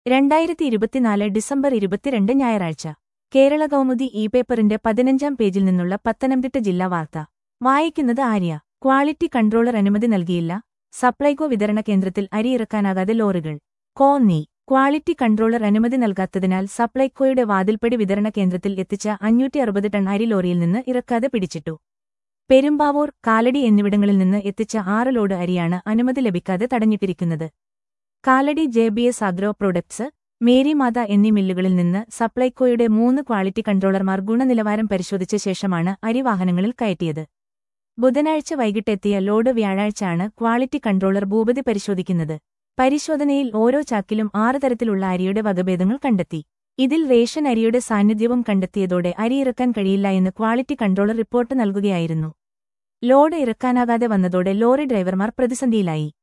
രണ്ടായിരത്തി ഇരുപത്തിനാല് ഡിസംബർ ഇരുപത്തിരണ്ട് ഞായറാഴ്ച കേരള കൗമുദി ഇ പേപ്പറിന്റെ പതിനഞ്ചാം പേജിൽ നിന്നുള്ള പത്തനംതിട്ട ജില്ലാ വാർത്ത വായിക്കുന്നത് ആര്യ ക്വാളിറ്റി കൺട്രോളർ അനുമതി നൽകിയില്ല സപ്ലൈകോ വിതരണ കേന്ദ്രത്തിൽ അരി ഇറക്കാനാകാതെ ലോറികൾ കോന്നി ക്വാളിറ്റി കൺട്രോളർ അനുമതി നൽകാത്തതിനാൽ സപ്ലൈകോയുടെ വാതിൽപ്പടി വിതരണ കേന്ദ്രത്തിൽ എത്തിച്ച അഞ്ഞൂറ്റി അറുപത് ടൺ അരി ലോറിയിൽ നിന്ന് ഇറക്കാതെ പിടിച്ചിട്ടു പെരുമ്പാവൂർ കാലടി എന്നിവിടങ്ങളിൽ നിന്ന് എത്തിച്ച ആറ് ലോഡ് അരിയാണ് അനുമതി ലഭിക്കാതെ തടഞ്ഞിട്ടിരിക്കുന്നത് Kalady J B S agro products Marymatha എന്നീ മില്ലുകളിൽ നിന്ന് സപ്ലൈകോയുടെ മൂന്ന് ക്വാളിറ്റി കൺട്രോളർമാർ ഗുണനിലവാരം പരിശോധിച്ച ശേഷമാണ് അരി വാഹനങ്ങളിൽ കയറ്റിയത് ബുധനാഴ്ച വൈകിട്ടെത്തിയ ലോഡ് വ്യാഴാഴ്ചയാണ് ക്വാളിറ്റി കൺട്രോളർ ഭൂപതി പരിശോധിക്കുന്നത് പരിശോധനയിൽ ഓരോ ചാക്കിലും ആറ് തരത്തിലുള്ള അരിയുടെ വകഭേദങ്ങൾ കണ്ടെത്തി ഇതിൽ റേഷൻ അരിയുടെ സാന്നിധ്യവും കണ്ടെത്തിയതോടെ അരി ഇറക്കാൻ കഴിയില്ല എന്ന് ക്വാളിറ്റി കൺട്രോളർ റിപ്പോർട്ട് നൽകുകയായിരുന്നു ലോഡ് ഇറക്കാനാകാതെ വന്നതോടെ ലോറി ഡ്രൈവർമാർ പ്രതിസന്ധിയിലായി